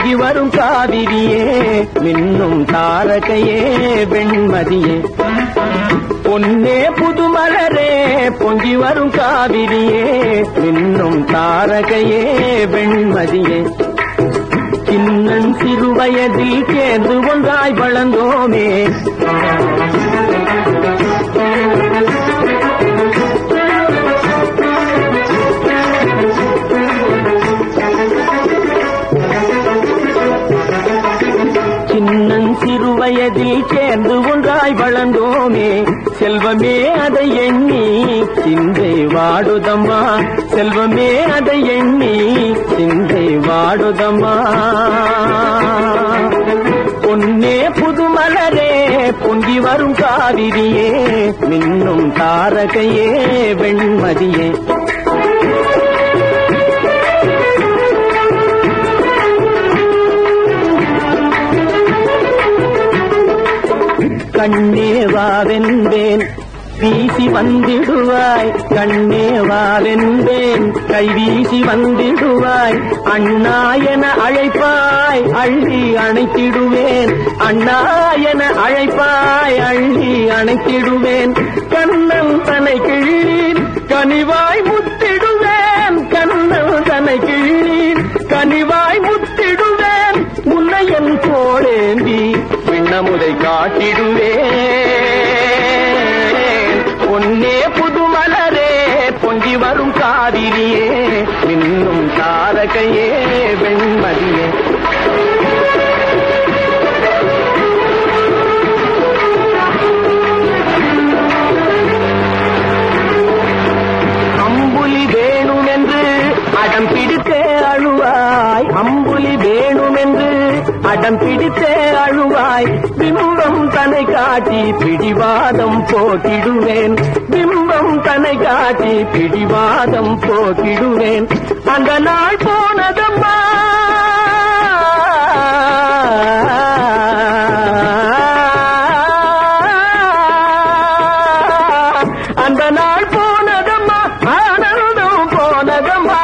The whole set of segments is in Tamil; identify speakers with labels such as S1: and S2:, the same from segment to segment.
S1: பொங்கி வரும் காவிரியே மின்னும் தாரகையே வெண்மதியே பொன்னே புதுமலரே பொங்கி வரும் காவிரியே மின்னும் தாரகையே வெண்மதியே சின்னன் சிறு வயதில் சேர்ந்து ஒன்றாய் வளர்ந்தோமே சின்னன் சிறு வயதில் சேர்ந்து ஒன்றாய் வளர்ந்தோமே செல்வமே அதை எண்ணி சிந்தை வாடுதம்மா செல்வமே அதை எண்ணி சிந்தை வாடுதம்மா பொன்னே புதுமலரே பொங்கி வரும் காவிரியே மின்னும் தாரகையே வெண்மதியே கண்ணே வாவென்பேன் வீசி வந்திடுவாய் கண்ணே வாவென்பேன் கை வீசி வந்திடுவாய் அண்ணா என அழைப்பாய் அள்ளி அணைத்திடுவேன் அண்ணா என அழைப்பாய் அள்ளி அணைத்திடுவேன் கண்ணன் தனை கிழீர் கனிவாய் முத்திடுவேன் கண்ணன் தனை கிழீர் கனிவாய் முத்திடுவேன் முன்னையன் போலேந்தி விண்ணமுதை காட்டிடுவேன் பொன்னே புதுமலரே பொங்கி வரும் காவிரியே மின்னும் தாரகையே வெண்மதியே அம்புலி வேணுமென்று அடம் பிடித்தே அழுவாய் அம்புலி வேணுமென்று அடம் பிடித்தே அழுவாய் பிம்பம் தன்னை காட்டி பிடிவாதம் போக்கிடுவேன் பிம்பம் தன்னை காட்டி பிடிவாதம் போக்கிடுவேன் அந்த நாள் போனதம்மா அந்த நாள் போனதம்மா ஆனந்தம் போனதம்மா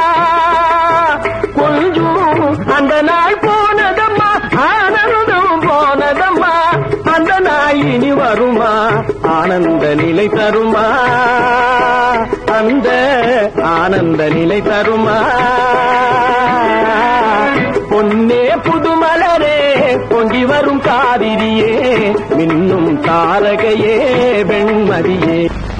S1: கொஞ்சம் அந்த நாள் போனதம்மா ஆனந்தம் போனதம்மா அந்த நாள் இனி வருமா ஆனந்த நிலை தருமா அந்த ஆனந்த நிலை தருமா பொன்னே புதுமலரே பொங்கி வரும் காவிரியே மின்னும் தாரகையே வெண்மதியே